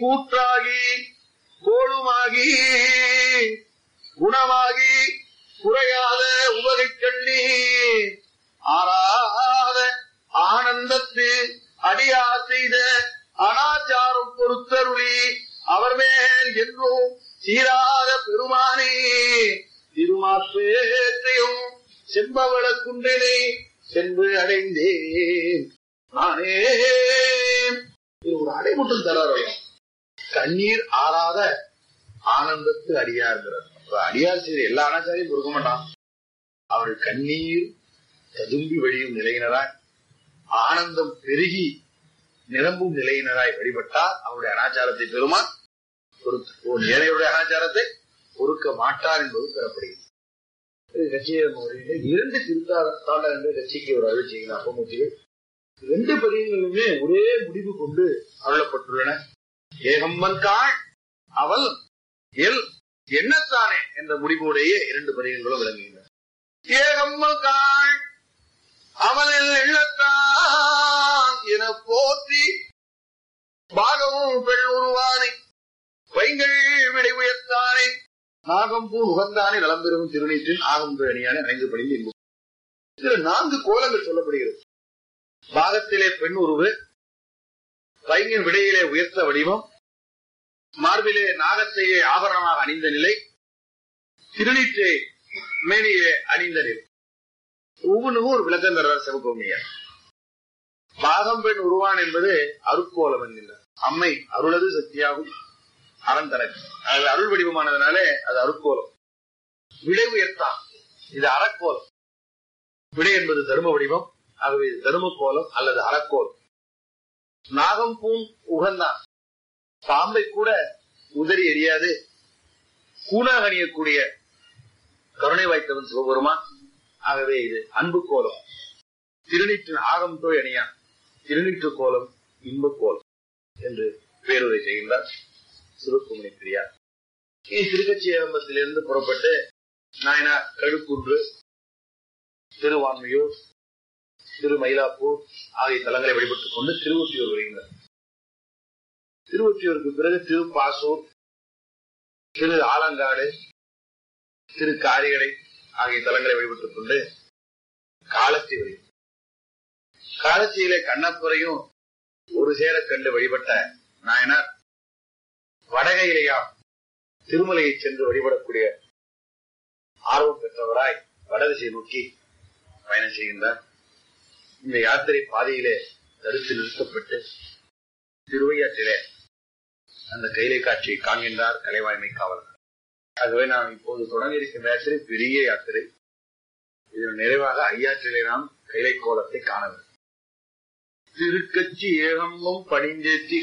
கூற்றாகி கோளுமாகி குணமாகி குறையாத உவகை கண்ணி ஆறாத ஆனந்தத்து அடியா செய்த அனாச்சாரம் பொறுத்தருளி அவர் மேல் என்றும் சீராத பெருமானே திருமாப்பேற்றையும் செம்பவள குன்றனை சென்று அடைந்தேன் நானே இது ஒரு அடைமுட்டம் தராரு கண்ணீர் ஆறாத ஆனந்தத்து அடியார்கிறார் அப்ப அடியார் செய்த எல்லா அனாச்சாரியும் கொடுக்க மாட்டான் அவர் கண்ணீர் ததும்பி வழியும் நிலையினராய் ஆனந்தம் பெருகி நிரம்பும் நிலையினராய் வழிபட்டால் அவருடைய அனாச்சாரத்தை பெருமான் பொறுத்து ஓ ஏழையுடைய அனாச்சாரத்தை பொறுக்க மாட்டார் என்பது பெறப்படுகிறது இது கட்சியை முறையில இரண்டு திருத்தாண்ட என்ற கட்சிக்கு ஒரு அருள் செய்கிறார் அப்பமூர்த்திகள் ரெண்டு பதியங்களுமே ஒரே முடிவு கொண்டு அருளப்பட்டுள்ளன ஏகம்மன் காள் அவள் எல் என்னத்தானே என்ற முடிவுடைய இரண்டு பதியங்களும் விளங்குகின்றன ஏகம்மன் காள் அவளில் எண்ணத்தான் என போற்றி பாகமும் பெண் உருவானை வைங்கள் விடை உயர்த்தானே நாகம்பூ உகந்தானே நலம் பெறும் திருநீற்றின் ஆகம்பு அணியானே அணைந்து படிந்து என்பது இதுல நான்கு கோலங்கள் சொல்லப்படுகிறது பாகத்திலே பெண் உருவு வைங்கின் விடையிலே உயர்த்த வடிவம் மார்பிலே நாகத்தையே ஆபரணமாக அணிந்த நிலை திருநீற்றை மேனியே அணிந்த நிலை ஒவ்வொன்றுக்கும் ஒரு விளக்கம் தர்றார் சிவகோமியார் பாகம் பெண் உருவான் என்பது அருட்கோலம் என்கின்றார் அம்மை அருளது சக்தியாகும் அறம் தனக்கு அது அருள் வடிவமானதுனாலே அது அருட்கோலம் விடை உயர்த்தான் இது அறக்கோலம் விடை என்பது தர்ம வடிவம் ஆகவே இது தர்ம கோலம் அல்லது அறக்கோலம் நாகம் பூம் உகந்தான் பாம்பை கூட உதறி எரியாது கூணாக அணியக்கூடிய கருணை வாய்த்தவன் சிவபெருமான் ஆகவே இது அன்பு கோலம் திருநீற்று ஆகம் தோய் அணியான் திருநீற்று கோலம் இன்ப கோலம் என்று பேருரை செய்கின்றார் சிவகுமணி பிரியார் இனி திருக்கச்சியம்பத்திலிருந்து புறப்பட்டு நாயனார் கழுக்குன்று திருவான்மையூர் திரு மயிலாப்பூர் ஆகிய தலங்களை வழிபட்டுக் கொண்டு திருவொற்றியூர் வருகின்றனர் திருவொற்றியூருக்கு பிறகு திருப்பாசூர் திரு ஆலங்காடு திரு காரிகடை ஆகிய தலங்களை வழிபட்டுக் கொண்டு காலத்தி வருகிறது காலத்தியிலே கண்ணப்புறையும் ஒரு சேர கண்டு வழிபட்ட நாயனார் வடகையிலேயாம் திருமலையை சென்று வழிபடக்கூடிய ஆர்வம் பெற்றவராய் வடதிசை நோக்கி பயணம் செய்கின்றார் இந்த யாத்திரை பாதையிலே தடுத்து நிறுத்தப்பட்டு திருவையாற்றிலே அந்த கைலை காட்சியை காண்கின்றார் கலைவாய்மை காவலர் ஆகவே நாம் இப்போது தொடங்க இருக்கின்ற யாத்திரை பெரிய யாத்திரை இதன் நிறைவாக ஐயாற்றிலே நாம் கைலை கோலத்தை காண வேண்டும் திருக்கச்சி ஏகம்பம் பணிந்தேத்தி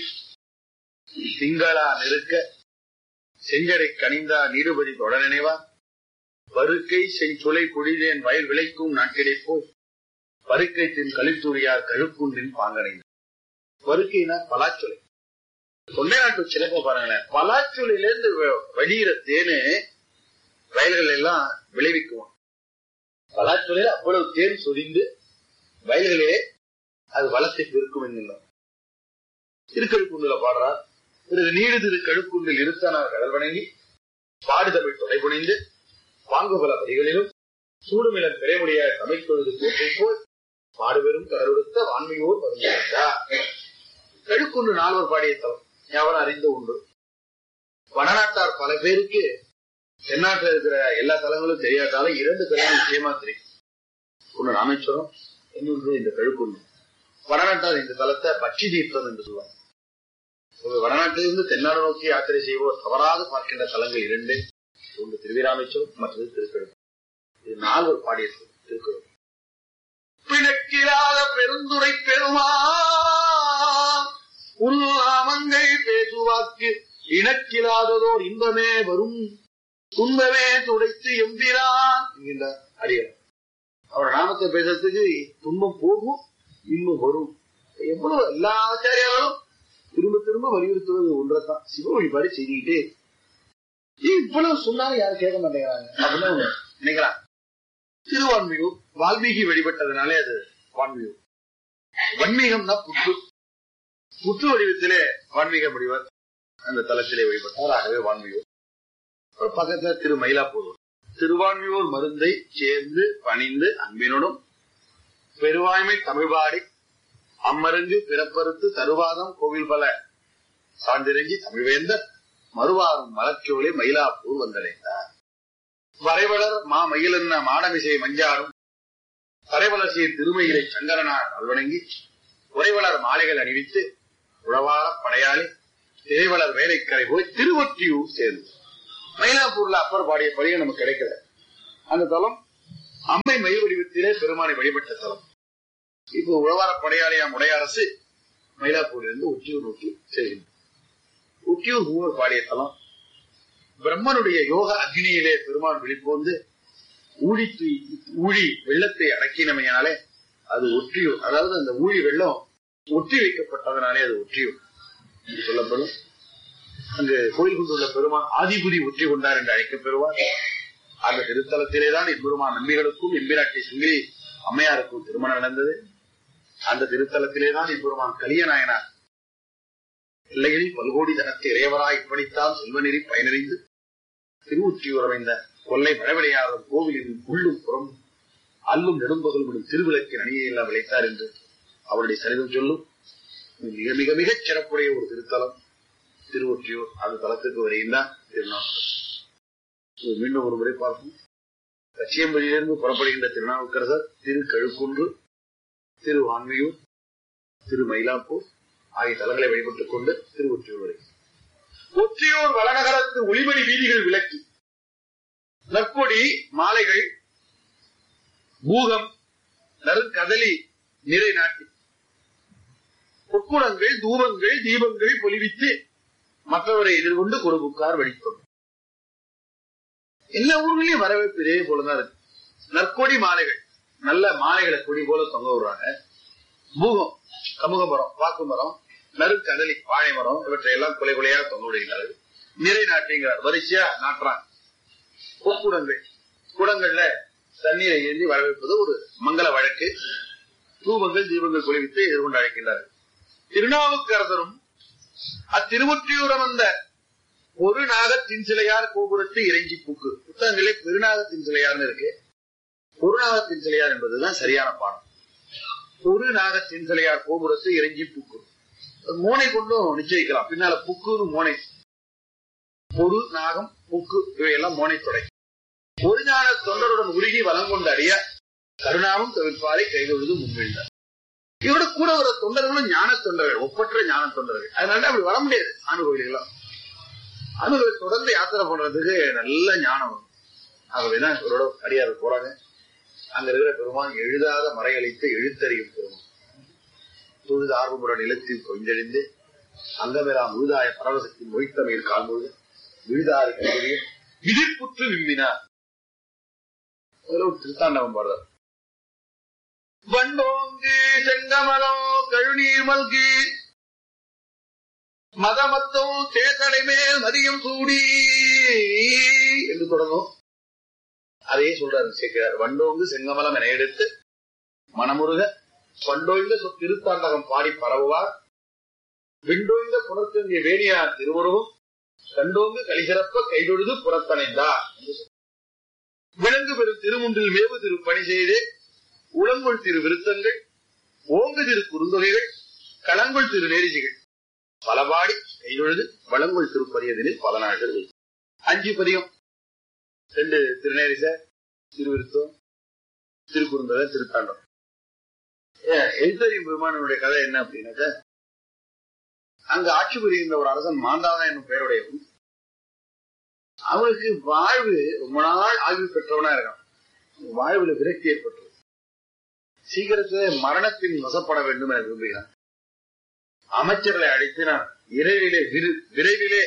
திங்களா நெருக்க செஞ்சடை கனிந்தா நீடுபதி தொட நினைவா பருக்கை செஞ்சுளை குடிதேன் வயல் விளைக்கும் நாட்களே போய் பருக்கை தின் கலித்துறியார் கழுக்குன்றின் பாங்கடைந்த பருக்கைனா பலாச்சொலை தொண்டை நாட்டு சிறப்ப பாருங்களேன் பலாச்சொலையிலிருந்து வடிகிற தேனு வயல்கள் எல்லாம் விளைவிக்குவோம் பலாச்சொலையில அவ்வளவு தேன் சொரிந்து வயல்களே அது வளத்தை பெருக்கும் என்கிறோம் திருக்கழுக்குண்டுல பாடுறார் பிறகு நீடு திரு கழுக்குண்டில் இருத்தனார் கடல் வணங்கி பாடு தமிழ் தொலை புனைந்து பாங்குபல வரிகளிலும் சூடுமிளம் பிறைமுடிய தமிழ்கொழுது போற்றி போய் பாடுபெரும் கடலுடுத்த வான்மையோர் வருகிறார் கழுக்குண்டு நால்வர் பாடிய தலம் எவரும் அறிந்த உண்டு வடநாட்டார் பல பேருக்கு தென்னாட்டில் இருக்கிற எல்லா தலங்களும் தெரியாட்டாலும் இரண்டு தலங்கள் நிச்சயமா தெரியும் ஒண்ணு ராமேஸ்வரம் இன்னொன்று இந்த கழுக்குண்டு வடநாட்டார் இந்த தலத்தை பட்சி தீர்த்தம் என்று சொல்லுவாங்க வடநாட்டிலிருந்து தென்னாடு நோக்கி யாத்திரை செய்வோர் தவறாது பார்க்கின்ற தலங்கள் இரண்டு ஒன்று திருவிராமேஸ்வரம் மற்றது திருக்கழுக்கு இது நால்வர் பாடிய திருக்குறள் பிணக்கிலாத பெருந்துரை பெருமா உள்நாமங்கள் பேசுவாக்கு இணக்கிலாததோர் இன்பமே வரும் துன்பமே துடைத்து எம்பிரான் என்கின்றார் அடியார் அவர் நாமத்தை பேசுறதுக்கு துன்பம் போகும் இன்பம் வரும் எவ்வளவு எல்லா ஆச்சாரியாலும் திரும்ப திரும்ப வலியுறுத்துவது ஒன்றைத்தான் சிவ வழிபாடு செய்துக்கிட்டே இவ்வளவு சொன்னாலும் யாரும் கேட்க மாட்டேங்கிறாங்க அப்படின்னு அவங்க நினைக்கிறாங்க திருவான்மியூர் வால்மீகி வழிபட்டதுனாலே அது வான்மியூர் வன்மீகம்னா புற்று புற்று வடிவத்திலே வான்மீகம் வடிவர் அந்த தலத்திலே வழிபட்டார் ஆகவே வான்மியூர் அப்புறம் பக்கத்துல திரு மயிலாப்பூர் திருவான்மியூர் மருந்தை சேர்ந்து பணிந்து அன்பினுடும் பெருவாய்மை தமிழ்பாடி அம்மருங்கு பிறப்பறுத்து தருவாதம் கோவில் பல சான்றிறங்கி தமிழ்வேந்தர் மறுவாரும் மலச்சோலை மயிலாப்பூர் வந்தடைந்தார் வரைவளர் மா மயிலென்ன மாடமிசை மஞ்சாரும் வரைவளர்ச்சிய திருமயிலை சங்கரனார் அல்வணங்கி உறைவளர் மாலைகள் அணிவித்து உழவார படையாளி திரைவளர் வேலைக்கரை போய் திருவொற்றியூர் சேர்ந்து மயிலாப்பூர்ல அப்பர் பாடிய பணியை நமக்கு கிடைக்கல அந்த தலம் அம்மை மயில் வடிவத்திலே பெருமானை வழிபட்ட தலம் இப்போ உழவார படையாளியாம் உடையரசு மயிலாப்பூரிலிருந்து உச்சியூர் நோக்கி செல்கின்றது உச்சியூர் மூவர் பாடிய தலம் பிரம்மனுடைய யோக அக்னியிலே பெருமான் வெளிப்போந்து ஊழி தூய்- ஊழி வெள்ளத்தை அடக்கினமையாலே அது ஒற்றியூர் அதாவது அந்த ஊழி வெள்ளம் ஒற்றி வைக்கப்பட்டதனாலே அது ஒற்றியூர் என்று சொல்லப்படும் அங்கு கோயில் கொண்டுள்ள பெருமான் ஆதிபுரி ஒற்றி கொண்டார் என்று அழைக்கப்பெறுவார் அந்த திருத்தலத்திலேதான் எம்பெருமான் நம்பிகளுக்கும் எம்பிராட்டி சுங்கிலி அம்மையாருக்கும் திருமணம் நடந்தது அந்த திருத்தலத்திலேதான் எம்பெருமான் கலியநாயனார் இல்லையில் பல்கோடி தனத்தை இறையவராய் இப்படித்தான் செல்வநெறி பயனறிந்து திருவுற்றியூர் அமைந்த கொல்லை மழவிளையாளர் கோவிலின் உள்ளும் புறம் அல்லும் நெடும்பகலும் திருவிளக்கின் அணியெல்லாம் விளைத்தார் என்று அவருடைய சரிதம் சொல்லும் மிக மிக மிகச் சிறப்புடைய ஒரு திருத்தலம் திருவொற்றியூர் அந்த தலத்துக்கு வருகின்றார் திருநாவுக்கரசர் மீண்டும் ஒரு முறை பார்ப்போம் கச்சியம்பதியிலிருந்து புறப்படுகின்ற திருநாவுக்கரசர் திரு கழுக்குன்று திரு வான்மையூர் திரு மயிலாப்பூர் ஆகிய தலங்களை வழிபட்டுக் கொண்டு திருவொற்றியூர் வரை ஒற்றியூர் வளநகரத்து ஒளிமணி வீதிகள் விளக்கி நற்கொடி மாலைகள் பூகம் நறுக்கதலி நிறை நாட்டி பொற்குடங்கள் தூபங்கள் தீபங்கள் பொலிவித்து மற்றவரை எதிர்கொண்டு கொடுப்புக்கார் வழித்தோம் எல்லா ஊர்களையும் வரவேற்பு இதே போலதான் இருக்கு நற்கொடி மாலைகள் நல்ல மாலைகளை கொடி போல தொங்க விடுறாங்க பூகம் கமுக மரம் வாக்கு மரம் நறுக்கதலி வாழை மரம் இவற்றை எல்லாம் கொலை கொலையாக தொங்க விடுகிறார்கள் நிறை நாட்டுங்கிறார் வரிசையா நாட்டுறாங்க பொற்குடங்கள் குடங்கள்ல தண்ணீரை ஏந்தி வரவேற்பது ஒரு மங்கள வழக்கு தூபங்கள் தீபங்கள் குளிவித்து எதிர்கொண்டு அழைக்கின்றார்கள் திருநாவுக்கரசரும் அத்திருவொற்றியூரம் வந்த ஒரு நாகத்தின் சிலையார் கோபுரத்து இறைஞ்சி பூக்கு புத்தகங்களே பெருநாகத்தின் சிலையார்னு இருக்கு ஒரு நாகத்தின் சிலையார் என்பதுதான் சரியான பாடம் ஒரு நாகத்தின் சிலையார் கோபுரத்து இறைஞ்சி பூக்கு மோனை கொண்டும் நிச்சயிக்கலாம் பின்னால புக்குன்னு மோனை பொரு நாகம் புக்கு இவையெல்லாம் மோனை தொடை ஒரு ஞான தொண்டருடன் உருகி வலம் கொண்ட அடிய கருணாவும் தவிர்ப்பாரை கைதொழுது முன்வெழ்ந்தார் இவரோட கூட வர தொண்டர்களும் ஞான தொண்டர்கள் ஒப்பற்ற ஞான தொண்டர்கள் அதனால அப்படி வர முடியாது ஆணு கோயில்களாம் அணுகளை தொடர்ந்து யாத்திரை பண்றதுக்கு நல்ல ஞானம் வரும் ஆகவேதான் இவரோட அடியார் போறாங்க அங்க இருக்கிற பெருமான் எழுதாத மறையளித்து எழுத்தறியும் பெருமான் தொழுது ஆர்வமுற நிலத்தில் கொஞ்செழிந்து அங்கமெல்லாம் முழுதாய பரவசத்தின் மொய்த்தமையில் காண்பொழுது விழுதாறு கல்வியை விதிப்புற்று விம்மினார் அதுல ஒரு திருத்தாண்டவம் பாடுறார் வண்டோங்கு செங்கமலோ கழுநீர் மல்கி மதமத்தோ தேர்தடை மேல் மதியம் சூடி என்று தொடங்கும் அதையே சொல்றாரு சேர்க்கிறார் வண்டோங்கு செங்கமலம் என எடுத்து மனமுருக பண்டோய்ந்த சொ- திருத்தாண்டகம் பாடி பரவுவார் விண்டோய்ந்த புனர்த்தங்கிய வேணியார் திருவுருவும் கண்டோங்கு கலிசிறப்ப கைதொழுது புறத்தணைந்தார் என்று சொல்றார். விலங்கு பெறும் திருமுன்றில் மேவு திரு பணி செய்து உளங்குள் திரு விருத்தங்கள் ஓங்கு திரு குறுந்தொகைகள் களங்குள் திரு நேரிசிகள் பலபாடி கைதொழுது வளங்குள் திருப்பதியதில் பல நாள்கள் வைத்து. அஞ்சு பதியம் ரெண்டு திருநேரிச திருவிருத்தம் திருக்குறுந்தொகை திருத்தாண்டம் ஏன், எழுத்தறியும் பெருமானுடைய கதை என்ன அப்படின்னாக்க அங்க ஆட்சி புரிகின்ற ஒரு அரசன் மாந்தாதன் என்னும் பெயருடையவன் அவனுக்கு வாழ்வு ரொம்ப நாள் ஆய்வு பெற்றவனா இருக்கான் வாழ்வுல விரக்தி ஏற்பட்டது சீக்கிரத்திலே மரணத்தின் வசப்பட வேண்டும் என விரும்புகிறான் அமைச்சர்களை அழைத்து நான் விரைவிலே விரு- விரைவிலே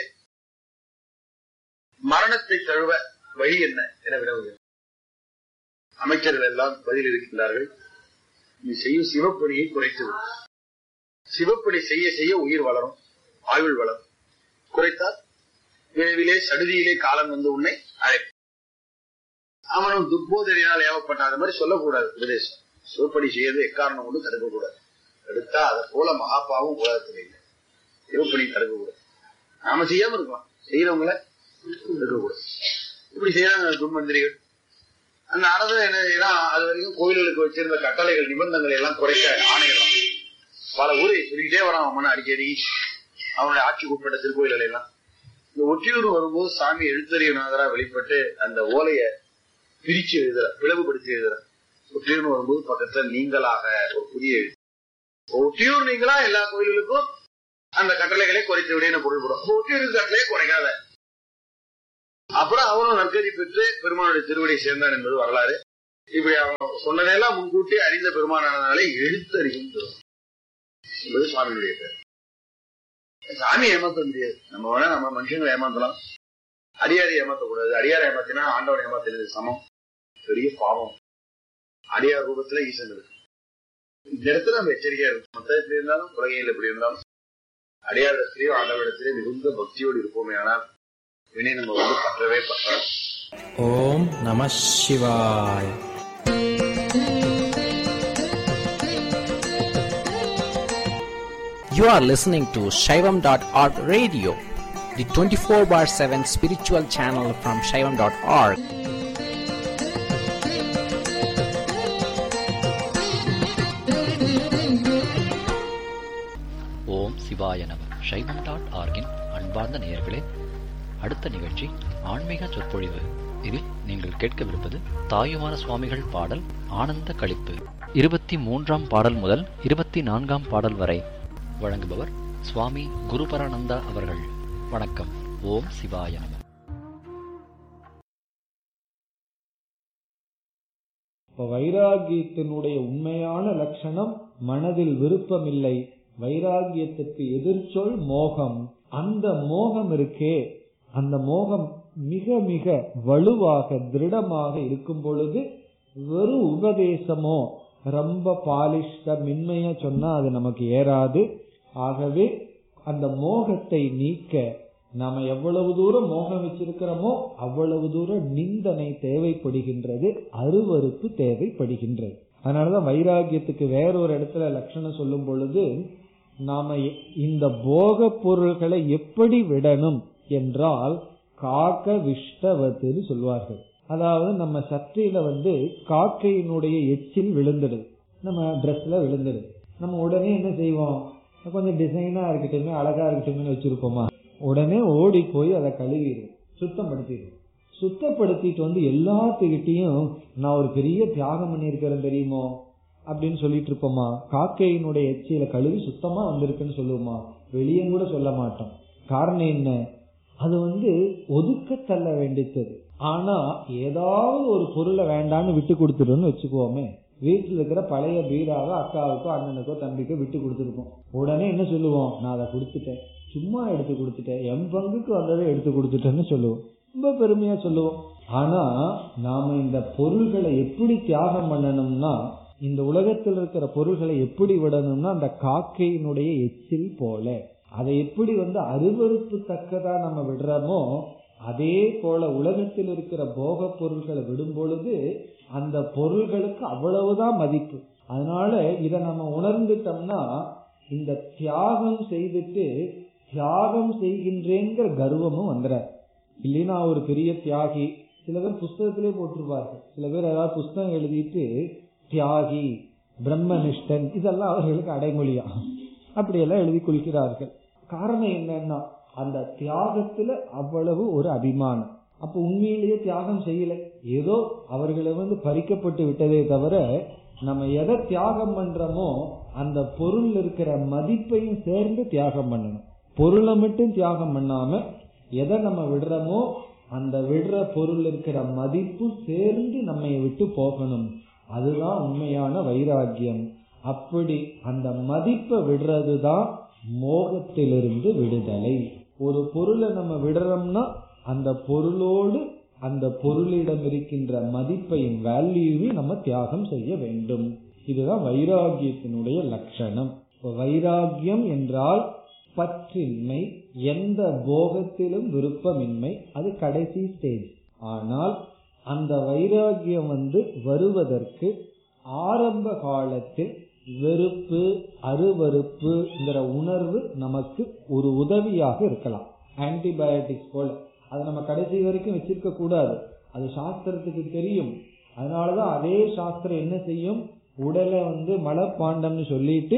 மரணத்தை தழுவ வழி என்ன என வினவுகிறேன் அமைச்சர்கள் எல்லாம் பதில் இருக்கின்றார்கள் நீ செய்யும் சிவப்பணியை குறைத்து விடு. சிவப்பணி செய்ய செய்ய உயிர் வளரும் ஆயுள் வளரும் குறைத்தால் விரைவிலே சடுதியிலே காலம் வந்து உன்னை அழைக்கும் அவனும் துர்போதனையால் ஏவப்பட்டாத மாதிரி சொல்லக்கூடாது உபதேசம் சிவப்பணி செய்யறது எக்காரணம் கொண்டு தடுக்கக்கூடாது தடுத்தா அதை போல மகாபாவும் உலகத்தில் இல்லை சிவப்பணி தடுக்கக்கூடாது நாம செய்யாம இருக்கலாம் செய்யறவங்கள இருக்கக்கூடாது இப்படி செய்யறாங்க குன்மந்திரிகள் அந்த அரசு என்ன செய்யலாம் அது வரைக்கும் கோயில்களுக்கு வச்சிருந்த கட்டளைகள் நிபந்தனைகள் எல்லாம் குறைக்க ஆணையிடலாம் பல ஊரை சொல்லிக்கிட்டே வரான் அவன் அடிக்கடி அவனுடைய ஆட்சிக்கு உட்பட்ட திருக்கோயில்கள் எல்லாம் இந்த ஒற்றியூர் வரும்போது சாமி எழுத்தறிவுநாதரா வெளிப்பட்டு அந்த ஓலைய பிரிச்சு எழுதுற பிளவுபடுத்தி எழுதுற ஒற்றியூர் வரும்போது பக்கத்துல நீங்களாக ஒரு புதிய எழுத்து ஒற்றியூர் நீங்களா எல்லா கோயில்களுக்கும் அந்த கட்டளைகளை குறைத்து விட பொருள்படும் ஒற்றியூர் கட்டளையை குறைக்காத அப்புறம் அவனும் நற்கதி பெற்று பெருமானுடைய திருவடியை சேர்ந்தான் என்பது வரலாறு இப்படி அவன் சொன்னதெல்லாம் முன்கூட்டி அறிந்த பெருமானானதாலே எழுத்தறியும் என்பது சுவாமியுடைய பேர் சாமி ஏமாத்த முடியாது நம்ம வேணா நம்ம மனுஷங்களை ஏமாத்தலாம் அடியாரை ஏமாத்தக்கூடாது அடியாரை ஏமாத்தினா ஆண்டவனை ஏமாத்தினது சமம் பெரிய பாவம் அடியார் ரூபத்துல ஈசன் இருக்கு இந்த இடத்துல நம்ம எச்சரிக்கையா இருக்கும் மத்த எப்படி இருந்தாலும் உலகையில் எப்படி இருந்தாலும் அடியாரிடத்திலேயோ ஆண்டவரிடத்திலேயோ மிகுந்த பக்தியோடு இருப்போமே ஆனால் வினை நம்ம வந்து பற்றவே பற்றாது ஓம் நம சிவாய் You are listening to Shaivam.org radio, the 24 bar 7 spiritual channel from Shaivam.org. ஓம் சிவாய நம சைவம் டாட் ஆர்கின் அன்பார்ந்த நேயர்களே அடுத்த நிகழ்ச்சி ஆன்மீக சொற்பொழிவு இதில் நீங்கள் கேட்கவிருப்பது தாயுமான சுவாமிகள் பாடல் ஆனந்த களிப்பு இருபத்தி மூன்றாம் பாடல் முதல் இருபத்தி நான்காம் பாடல் வரை வழங்குபவர் சுவாமி குருபரானந்தா அவர்கள் வணக்கம் ஓம் சிவாய நம இப்ப வைராகியத்தினுடைய உண்மையான லட்சணம் மனதில் விருப்பமில்லை வைராகியத்துக்கு எதிர்ச்சொல் மோகம் அந்த மோகம் இருக்கே அந்த மோகம் மிக மிக வலுவாக திருடமாக இருக்கும் பொழுது வெறும் உபதேசமோ ரொம்ப பாலிஷ்ட மென்மையா சொன்னா அது நமக்கு ஏறாது ஆகவே அந்த மோகத்தை நீக்க நாம எவ்வளவு தூரம் மோகம் வச்சிருக்கிறோமோ அவ்வளவு தூரம் நிந்தனை தேவைப்படுகின்றது அருவறுப்பு தேவைப்படுகின்றது அதனாலதான் வைராகியத்துக்கு வேறொரு இடத்துல லட்சணம் சொல்லும் பொழுது நாம எ- இந்த போக பொருள்களை எப்படி விடணும் என்றால் காக்க விஷ்டவத்துன்னு சொல்வார்கள் அதாவது நம்ம சட்டையில வந்து காக்கையினுடைய எச்சில் விழுந்துடுது நம்ம ட்ரெஸ்ல விழுந்துடுது நம்ம உடனே என்ன செய்வோம் கொஞ்சம் டிசைனா இருக்கட்டுமே அழகா இருக்கட்டுமே வச்சிருப்போமா உடனே ஓடி போய் அதை கழுவிடும் சுத்தப்படுத்திடும் சுத்தப்படுத்திட்டு வந்து எல்லாத்துக்கிட்டையும் நான் ஒரு பெரிய தியாகம் பண்ணியிருக்கிறேன் தெரியுமோ அப்படின்னு சொல்லிட்டு இருப்போமா காக்கையினுடைய எச்சியில கழுவி சுத்தமா வந்திருக்குன்னு சொல்லுவோமா வெளியே கூட சொல்ல மாட்டோம் காரணம் என்ன அது வந்து ஒதுக்க தள்ள வேண்டித்தது ஆனா ஏதாவது ஒரு பொருளை வேண்டான்னு விட்டு கொடுத்துட்டோம்னு வச்சுக்குவோமே வீட்டில் இருக்கிற பழைய பீராவை அக்காவுக்கோ அண்ணனுக்கோ தம்பிக்கோ விட்டு கொடுத்துருப்போம் உடனே என்ன சொல்லுவோம் நான் அதை கொடுத்துட்டேன் சும்மா எடுத்து கொடுத்துட்டேன் என் பங்குக்கு வந்ததை எடுத்து கொடுத்துட்டேன்னு சொல்லுவோம் ரொம்ப பெருமையா சொல்லுவோம் ஆனா நாம இந்த பொருள்களை எப்படி தியாகம் பண்ணணும்னா இந்த உலகத்தில் இருக்கிற பொருள்களை எப்படி விடணும்னா அந்த காக்கையினுடைய எச்சில் போல அதை எப்படி வந்து அருவருப்பு தக்கதா நம்ம விடுறோமோ அதே போல உலகத்தில் இருக்கிற போக பொருள்களை விடும் பொழுது அந்த பொருள்களுக்கு அவ்வளவுதான் மதிப்பு அதனால இத நம்ம உணர்ந்துட்டோம்னா இந்த தியாகம் செய்துட்டு தியாகம் செய்கின்றேங்கிற கர்வமும் வந்துற இல்லைன்னா ஒரு பெரிய தியாகி சில பேர் புஸ்தகத்திலே போட்டிருப்பார்கள் சில பேர் ஏதாவது புஸ்தகம் எழுதிட்டு தியாகி பிரம்மனிஷ்டன் இதெல்லாம் அவர்களுக்கு அடைமொழியா அப்படியெல்லாம் எழுதி கொள்கிறார்கள் காரணம் என்னன்னா அந்த தியாகத்துல அவ்வளவு ஒரு அபிமானம் அப்ப உண்மையிலேயே தியாகம் செய்யல ஏதோ அவர்களை வந்து பறிக்கப்பட்டு விட்டதே தவிர நம்ம எதை தியாகம் பண்றோமோ அந்த பொருள் இருக்கிற மதிப்பையும் சேர்ந்து தியாகம் பண்ணணும் பொருளை மட்டும் தியாகம் பண்ணாம எதை நம்ம விடுறோமோ அந்த விடுற பொருள் இருக்கிற மதிப்பு சேர்ந்து நம்மை விட்டு போகணும் அதுதான் உண்மையான வைராக்கியம் அப்படி அந்த மதிப்பை விடுறதுதான் மோகத்திலிருந்து விடுதலை ஒரு பொருளை நம்ம விடுறோம்னா அந்த பொருளோடு அந்த பொருளிடம் இருக்கின்ற மதிப்பையும் வேல்யூவையும் நம்ம தியாகம் செய்ய வேண்டும் இதுதான் வைராகியத்தினுடைய லட்சணம் இப்ப வைராகியம் என்றால் பற்றின்மை எந்த போகத்திலும் விருப்பமின்மை அது கடைசி ஸ்டேஜ் ஆனால் அந்த வைராகியம் வந்து வருவதற்கு ஆரம்ப காலத்தில் வெறுப்பு அருவருப்புங்கிற உணர்வு நமக்கு ஒரு உதவியாக இருக்கலாம் ஆன்டிபயோட்டிக்ஸ் போல அதை நம்ம கடைசி வரைக்கும் வச்சிருக்க கூடாது அது சாஸ்திரத்துக்கு தெரியும் அதனாலதான் அதே சாஸ்திரம் என்ன செய்யும் உடலை வந்து மலப்பாண்டம்னு சொல்லிட்டு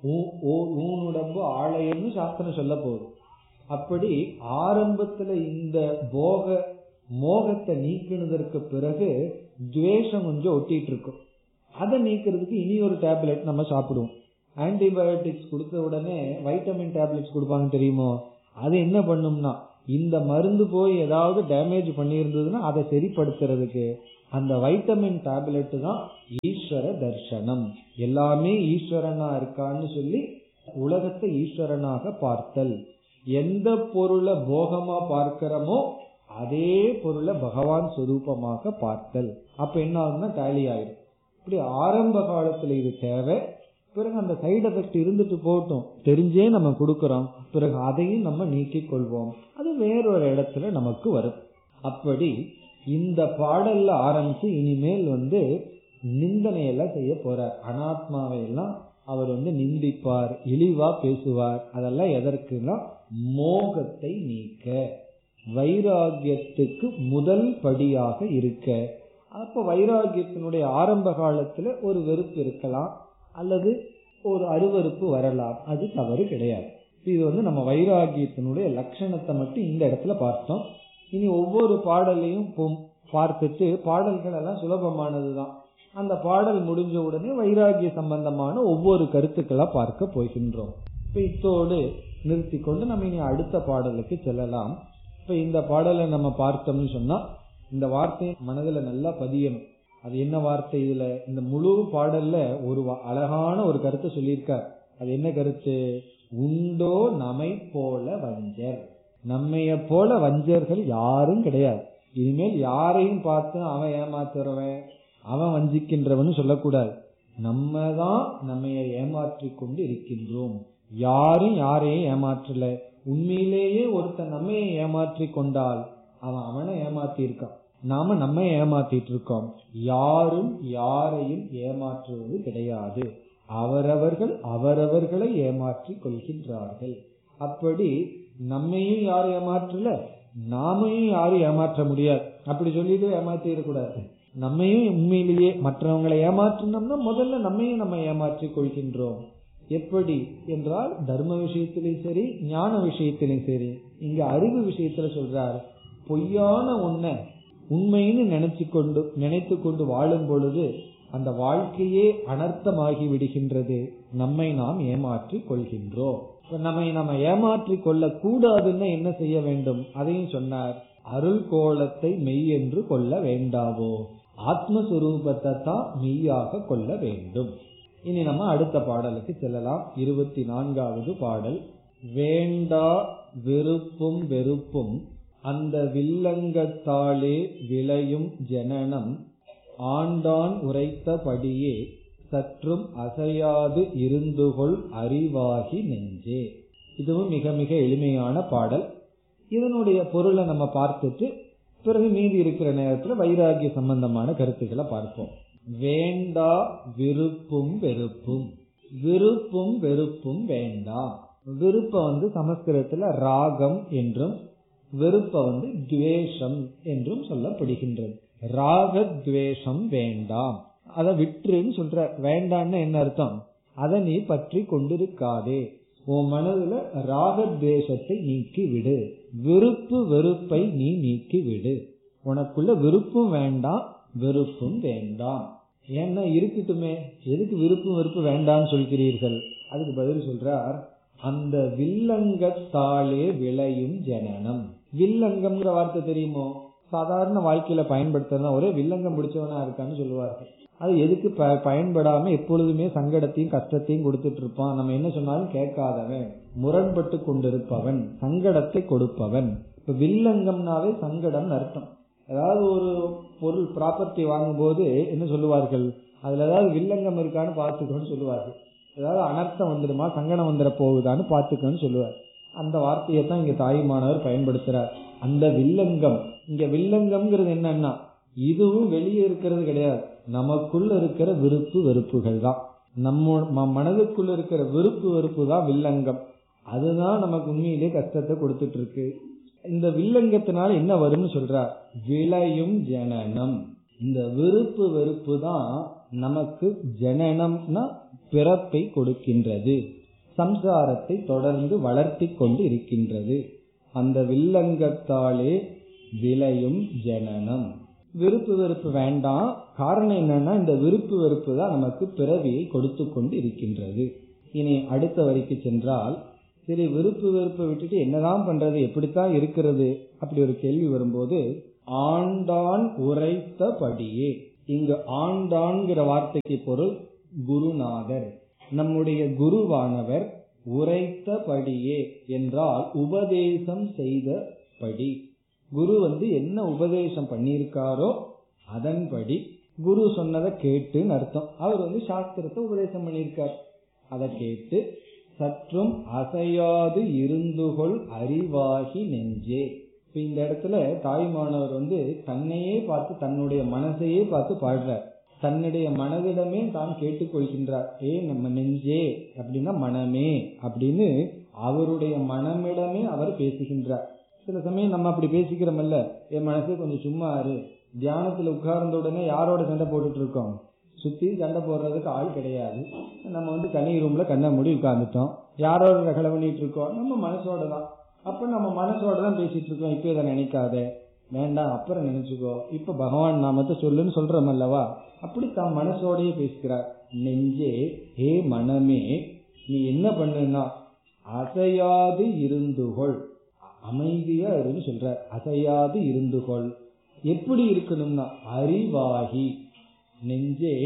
ஊனுடம்பு ஆலயம்னு சாஸ்திரம் சொல்ல போகுது அப்படி ஆரம்பத்துல இந்த போக மோகத்தை நீக்கினதற்கு பிறகு துவேஷம் கொஞ்சம் ஒட்டிட்டு இருக்கும் அதை நீக்கிறதுக்கு இனி ஒரு டேப்லெட் நம்ம சாப்பிடுவோம் ஆன்டிபயோட்டிக்ஸ் கொடுத்த உடனே வைட்டமின் டேப்லெட்ஸ் கொடுப்பாங்க தெரியுமோ அது என்ன பண்ணும்னா இந்த மருந்து போய் ஏதாவது டேமேஜ் பண்ணியிருந்ததுன்னா அதை சரிப்படுத்துறதுக்கு அந்த வைட்டமின் டேப்லெட் தான் ஈஸ்வர தர்சனம் எல்லாமே ஈஸ்வரனா இருக்கான்னு சொல்லி உலகத்தை ஈஸ்வரனாக பார்த்தல் எந்த பொருளை போகமா பார்க்கிறோமோ அதே பொருளை பகவான் சுரூபமாக பார்த்தல் அப்ப என்ன ஆகுதுன்னா டேலி ஆயிடும் இப்படி ஆரம்ப காலத்துல இது தேவை பிறகு அந்த சைடு எஃபெக்ட் இருந்துட்டு போகட்டும் தெரிஞ்சே நம்ம கொடுக்கறோம் பிறகு அதையும் நம்ம நீக்கிக் கொள்வோம் அது வேறொரு இடத்துல நமக்கு வரும் அப்படி இந்த பாடல்ல ஆரம்பிச்சு இனிமேல் வந்து நிந்தனையெல்லாம் செய்ய போறார் அனாத்மாவை எல்லாம் அவர் வந்து நிந்திப்பார் இழிவா பேசுவார் அதெல்லாம் எதற்குனா மோகத்தை நீக்க வைராகியத்துக்கு முதல் படியாக இருக்க அப்ப வைராகியத்தினுடைய ஆரம்ப காலத்துல ஒரு வெறுப்பு இருக்கலாம் அல்லது ஒரு அருவறுப்பு வரலாம் அது தவறு கிடையாது இது வந்து நம்ம வைராகியத்தினுடைய லட்சணத்தை மட்டும் இந்த இடத்துல பார்த்தோம் இனி ஒவ்வொரு பாடலையும் பார்த்துட்டு பாடல்கள் எல்லாம் சுலபமானதுதான் அந்த பாடல் முடிஞ்ச உடனே வைராகிய சம்பந்தமான ஒவ்வொரு கருத்துக்களா பார்க்க போகின்றோம் இப்ப இத்தோடு நிறுத்தி கொண்டு நம்ம இனி அடுத்த பாடலுக்கு செல்லலாம் இப்ப இந்த பாடலை நம்ம பார்த்தோம்னு சொன்னா இந்த வார்த்தை மனதுல நல்லா பதியணும் அது என்ன வார்த்தை இதுல இந்த முழு பாடல்ல ஒரு அழகான ஒரு கருத்தை சொல்லியிருக்கார் அது என்ன கருத்து உண்டோ நம்மை போல வஞ்சர் நம்மைய போல வஞ்சர்கள் யாரும் கிடையாது இனிமேல் யாரையும் பார்த்து அவன் ஏமாத்துறவன் அவன் வஞ்சிக்கின்றவன் சொல்லக்கூடாது நம்ம தான் நம்ம ஏமாற்றி கொண்டு இருக்கின்றோம் யாரும் யாரையும் ஏமாற்றல உண்மையிலேயே ஒருத்தன் நம்ம ஏமாற்றி கொண்டால் அவன் அவனை ஏமாத்தி இருக்கான் நாம நம்ம ஏமாத்திட்டு இருக்கோம் யாரும் யாரையும் ஏமாற்றுவது கிடையாது அவரவர்கள் அவரவர்களை ஏமாற்றி கொள்கின்றார்கள் அப்படி நம்மையும் யாரும் ஏமாற்றல நாமையும் யாரும் ஏமாற்ற முடியாது அப்படி சொல்லிட்டு ஏமாத்திடக்கூடாது நம்மையும் உண்மையிலேயே மற்றவங்களை ஏமாற்றினோம்னா முதல்ல நம்மையும் நம்ம ஏமாற்றி கொள்கின்றோம் எப்படி என்றால் தர்ம விஷயத்திலும் சரி ஞான விஷயத்திலும் சரி இங்க அறிவு விஷயத்துல சொல்றார் பொய்யான ஒன்ன உண்மைன்னு நினைச்சு கொண்டு நினைத்து கொண்டு வாழும் பொழுது அந்த வாழ்க்கையே அனர்த்தமாகி விடுகின்றது நம்மை நாம் ஏமாற்றி கொள்கின்றோம் நம்மை நம்ம ஏமாற்றி கொள்ள கூடாதுன்னு என்ன செய்ய வேண்டும் அதையும் சொன்னார் அருள் கோலத்தை மெய் என்று கொள்ள வேண்டாவோ ஆத்மஸ்வரூபத்தை தான் மெய்யாக கொள்ள வேண்டும் இனி நம்ம அடுத்த பாடலுக்கு செல்லலாம் இருபத்தி நான்காவது பாடல் வேண்டா வெறுப்பும் வெறுப்பும் அந்த வில்லங்கத்தாலே விளையும் ஜனனம் ஆண்டான் உரைத்தபடியே சற்றும் அசையாது இருந்துகொள் அறிவாகி நெஞ்சே இதுவும் மிக மிக எளிமையான பாடல் இதனுடைய பொருளை நம்ம பார்த்துட்டு பிறகு மீதி இருக்கிற நேரத்துல வைராகிய சம்பந்தமான கருத்துக்களை பார்ப்போம் வேண்டா விருப்பும் வெறுப்பும் விருப்பும் வெறுப்பும் வேண்டாம் விருப்ப வந்து சமஸ்கிருதத்துல ராகம் என்றும் வெறுப்ப வந்து துவேஷம் என்றும் சொல்லப்படுகின்றது ராக துவேஷம் வேண்டாம் அதை விட்டுருன்னு சொல்ற வேண்டான்னு என்ன அர்த்தம் அதை நீ பற்றி கொண்டிருக்காதே உன் மனதுல ராகத்வேஷத்தை நீக்கி விடு விருப்பு வெறுப்பை நீ நீக்கி விடு உனக்குள்ள விருப்பும் வேண்டாம் வெறுப்பும் வேண்டாம் ஏன்னா இருக்கட்டுமே எதுக்கு விருப்பு வெறுப்பு வேண்டாம்னு சொல்கிறீர்கள் அதுக்கு பதில் சொல்றார் அந்த வில்லங்கத்தாலே விளையும் ஜனனம் வில்லங்கம்ங்கிற வார்த்தை தெரியுமோ சாதாரண வாழ்க்கையில பயன்படுத்துறதா ஒரே வில்லங்கம் பிடிச்சவனா இருக்கான்னு சொல்லுவார்கள் அது எதுக்கு பயன்படாம எப்பொழுதுமே சங்கடத்தையும் கஷ்டத்தையும் கொடுத்துட்டு இருப்பான் நம்ம என்ன சொன்னாலும் கேட்காதவன் முரண்பட்டு கொண்டிருப்பவன் சங்கடத்தை கொடுப்பவன் இப்ப வில்லங்கம்னாவே சங்கடம் அர்த்தம் ஏதாவது ஒரு பொருள் ப்ராப்பர்ட்டி வாங்கும் போது என்ன சொல்லுவார்கள் அதுல ஏதாவது வில்லங்கம் இருக்கான்னு பார்த்துக்கோன்னு சொல்லுவார்கள் ஏதாவது அனர்த்தம் வந்துடுமா சங்கடம் வந்துட போகுதான்னு பார்த்துக்கோன்னு சொல்லுவார் அந்த வார்த்தையை தான் இங்க தாய்மானவர் பயன்படுத்துறார் அந்த வில்லங்கம் இங்க வில்லங்கம்ங்கிறது என்னன்னா இதுவும் வெளியே இருக்கிறது கிடையாது நமக்குள்ள இருக்கிற விருப்பு வெறுப்புகள் தான் நம்ம மனதுக்குள்ள இருக்கிற விருப்பு வெறுப்பு தான் வில்லங்கம் அதுதான் நமக்கு உண்மையிலே கஷ்டத்தை கொடுத்துட்டு இருக்கு இந்த வில்லங்கத்தினால என்ன வரும்னு சொல்றார் விளையும் ஜனனம் இந்த விருப்பு வெறுப்பு தான் நமக்கு ஜனனம்னா பிறப்பை கொடுக்கின்றது சம்சாரத்தை தொடர்ந்து வளர்த்தி கொண்டு இருக்கின்றது அந்த வில்லங்கத்தாலே விளையும் ஜனனம் விருப்பு வெறுப்பு வேண்டாம் காரணம் என்னன்னா இந்த விருப்பு வெறுப்பு தான் நமக்கு பிறவியை கொடுத்து கொண்டு இருக்கின்றது இனி அடுத்த வரிக்கு சென்றால் சரி விருப்பு வெறுப்பை விட்டுட்டு என்னதான் பண்றது எப்படித்தான் இருக்கிறது அப்படி ஒரு கேள்வி வரும்போது ஆண்டான் உரைத்தபடியே இங்கு ஆண்டான்கிற வார்த்தைக்கு பொருள் குருநாதர் நம்முடைய குருவானவர் உரைத்தபடியே என்றால் உபதேசம் செய்தபடி குரு வந்து என்ன உபதேசம் பண்ணியிருக்காரோ அதன்படி குரு சொன்னதை கேட்டுன்னு அர்த்தம் அவர் வந்து சாஸ்திரத்தை உபதேசம் பண்ணியிருக்கார் அதை கேட்டு சற்றும் அசையாது இருந்துகொள் அறிவாகி நெஞ்சே இப்ப இந்த இடத்துல தாய்மானவர் வந்து தன்னையே பார்த்து தன்னுடைய மனசையே பார்த்து பாடுறார் தன்னுடைய மனதிடமே தான் கேட்டுக்கொள்கின்றார் ஏ நம்ம நெஞ்சே அப்படின்னா மனமே அப்படின்னு அவருடைய மனமிடமே அவர் பேசுகின்றார் சில சமயம் நம்ம அப்படி பேசிக்கிறோம்ல என் மனசே கொஞ்சம் சும்மா இரு தியானத்துல உட்கார்ந்த உடனே யாரோட சண்டை போட்டுட்டு இருக்கோம் சுத்தி சண்டை போடுறதுக்கு ஆள் கிடையாது நம்ம வந்து தனி ரூம்ல கண்ணை மூடி உட்கார்ந்துட்டோம் யாரோட ரகலை பண்ணிட்டு இருக்கோம் நம்ம மனசோட தான் அப்ப நம்ம மனசோட தான் பேசிட்டு இருக்கோம் இப்ப இதை நினைக்காத வேண்டாம் அப்புறம் நினைச்சுக்கோ இப்ப பகவான் நாமத்தை சொல்லுன்னு சொல்றோம் அல்லவா அப்படி தான் மனசோடயே பேசுகிறார் நெஞ்சே ஏ மனமே நீ என்ன பண்ணுனா அசையாது இருந்துகொள் அமைதியா இருன்னு சொல்ற அசையாது இருந்துகொள் எப்படி இருக்கணும்னா அறிவாகி நெஞ்சே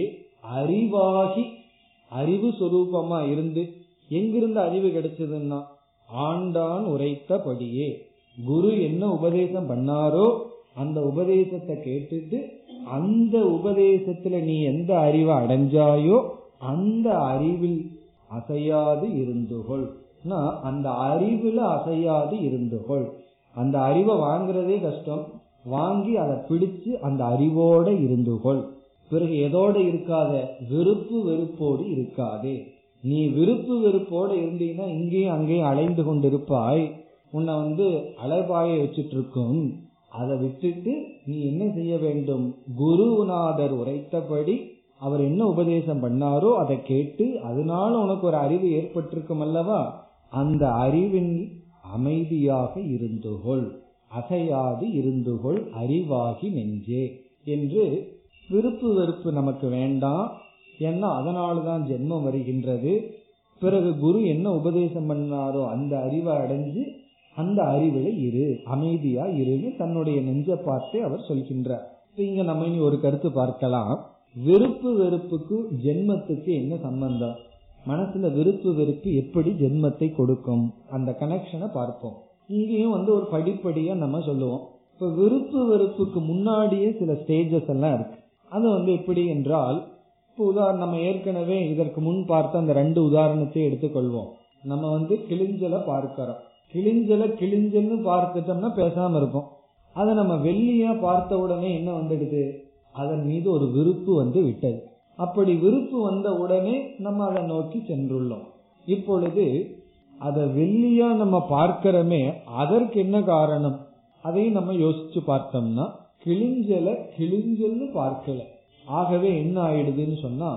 அறிவாகி அறிவு சொரூபமா இருந்து எங்கிருந்து அறிவு கிடைச்சதுன்னா ஆண்டான் உரைத்தபடியே குரு என்ன உபதேசம் பண்ணாரோ அந்த உபதேசத்தை கேட்டுட்டு அந்த உபதேசத்துல நீ எந்த அறிவை அடைஞ்சாயோ அந்த அறிவில் அசையாது இருந்துகொள் அந்த அறிவுல அசையாது இருந்துகொள் அந்த அறிவை வாங்குறதே கஷ்டம் வாங்கி அதை பிடிச்சு அந்த அறிவோட இருந்துகொள் பிறகு எதோட இருக்காத விருப்பு வெறுப்போடு இருக்காதே நீ விருப்பு வெறுப்போட இருந்தீங்கன்னா இங்கேயும் அங்கேயும் அலைந்து கொண்டிருப்பாய் உன்னை வந்து அலைபாய வச்சிட்டு இருக்கும் அதை விட்டுட்டு நீ என்ன செய்ய வேண்டும் குருநாதர் உரைத்தபடி அவர் என்ன உபதேசம் பண்ணாரோ அதை கேட்டு அதனால உனக்கு ஒரு அறிவு ஏற்பட்டிருக்கும் அல்லவா அந்த அறிவின் அமைதியாக இருந்துகொள் அசையாது இருந்துகொள் அறிவாகி நெஞ்சே என்று விருப்பு வெறுப்பு நமக்கு வேண்டாம் ஏன்னா அதனாலதான் ஜென்மம் வருகின்றது பிறகு குரு என்ன உபதேசம் பண்ணாரோ அந்த அறிவை அடைஞ்சு அந்த அறிவுல இரு அமைதியா இருன்னு தன்னுடைய நெஞ்ச பார்த்து அவர் சொல்கின்றார் இங்க நம்ம இனி ஒரு கருத்து பார்க்கலாம் விருப்பு வெறுப்புக்கு ஜென்மத்துக்கு என்ன சம்பந்தம் மனசுல விருப்பு வெறுப்பு எப்படி ஜென்மத்தை கொடுக்கும் அந்த கனெக்ஷனை பார்ப்போம் இங்கேயும் வந்து ஒரு படிப்படியா நம்ம சொல்லுவோம் இப்ப விருப்பு வெறுப்புக்கு முன்னாடியே சில ஸ்டேஜஸ் எல்லாம் இருக்கு அது வந்து எப்படி என்றால் இப்போ உதாரணம் நம்ம ஏற்கனவே இதற்கு முன் பார்த்த அந்த ரெண்டு உதாரணத்தை எடுத்துக்கொள்வோம் நம்ம வந்து கிளிஞ்சலை பார்க்கிறோம் கிளிஞ்சலை கிளிஞ்சல்னு பார்த்துட்டோம்னா பேசாம இருப்போம் அதை நம்ம வெள்ளியா பார்த்த உடனே என்ன வந்துடுது அதன் மீது ஒரு விருப்பு வந்து விட்டது அப்படி விருப்பு வந்த உடனே நம்ம அதை நோக்கி சென்றுள்ளோம் இப்பொழுது அதை வெள்ளியா நம்ம பார்க்கிறோமே அதற்கு என்ன காரணம் அதையும் நம்ம யோசிச்சு பார்த்தோம்னா கிழிஞ்சல கிழிஞ்சல்னு பார்க்கல ஆகவே என்ன ஆயிடுதுன்னு சொன்னா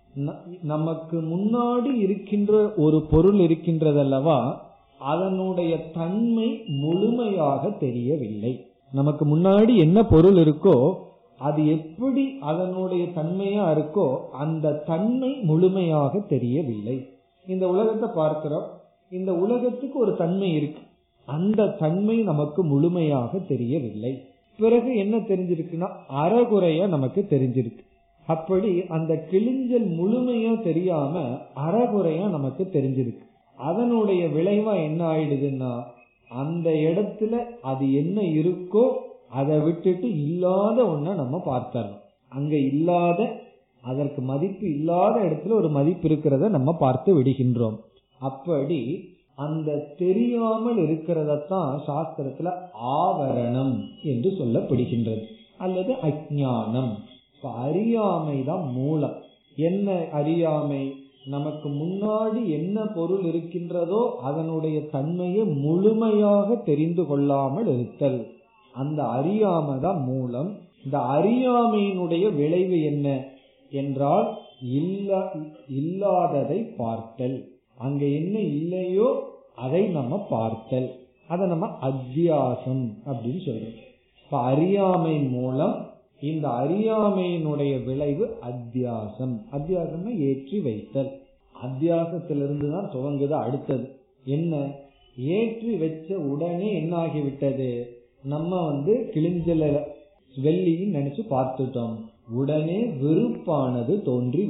நமக்கு முன்னாடி இருக்கின்ற ஒரு பொருள் இருக்கின்றதல்லவா அதனுடைய தன்மை முழுமையாக தெரியவில்லை நமக்கு முன்னாடி என்ன பொருள் இருக்கோ அது எப்படி அதனுடைய தன்மையா இருக்கோ அந்த தன்மை முழுமையாக தெரியவில்லை இந்த உலகத்தை பார்க்கிறோம் இந்த உலகத்துக்கு ஒரு தன்மை இருக்கு அந்த தன்மை நமக்கு முழுமையாக தெரியவில்லை பிறகு என்ன தெரிஞ்சிருக்குன்னா அறகுறைய நமக்கு தெரிஞ்சிருக்கு அப்படி அந்த கிழிஞ்சல் முழுமையா தெரியாம அறகுறையா நமக்கு தெரிஞ்சிருக்கு அதனுடைய விளைவா என்ன ஆயிடுதுன்னா அந்த இடத்துல அது என்ன இருக்கோ அதை விட்டுட்டு இல்லாத ஒன்ன நம்ம பார்த்தர்றோம் அங்க இல்லாத அதற்கு மதிப்பு இல்லாத இடத்துல ஒரு மதிப்பு இருக்கிறத நம்ம பார்த்து விடுகின்றோம் அப்படி அந்த தெரியாமல் இருக்கிறதத்தான் சாஸ்திரத்துல ஆவரணம் என்று சொல்லப்படுகின்றது அல்லது அஜானம் அறியாமை தான் மூலம் என்ன அறியாமை நமக்கு முன்னாடி என்ன பொருள் இருக்கின்றதோ அதனுடைய தன்மையை முழுமையாக தெரிந்து கொள்ளாமல் இருத்தல் அந்த அறியாமை தான் மூலம் இந்த அறியாமையினுடைய விளைவு என்ன என்றால் இல்லா இல்லாததை பார்த்தல் அங்க என்ன இல்லையோ அதை நம்ம பார்த்தல் அதை நம்ம அத்தியாசம் அப்படின்னு சொல்றோம் இப்ப அறியாமை மூலம் இந்த அறியாமையினுடைய விளைவு அத்தியாசம் அத்தியாசம்னா ஏற்றி வைத்தல் அத்தியாசத்திலிருந்து தான் துவங்குது அடுத்தது என்ன ஏற்றி வச்ச உடனே என்ன ஆகிவிட்டது நம்ம வந்து கிழிஞ்சல வெள்ளின்னு நினைச்சு பார்த்துட்டோம் உடனே வெறுப்பானது தோன்றி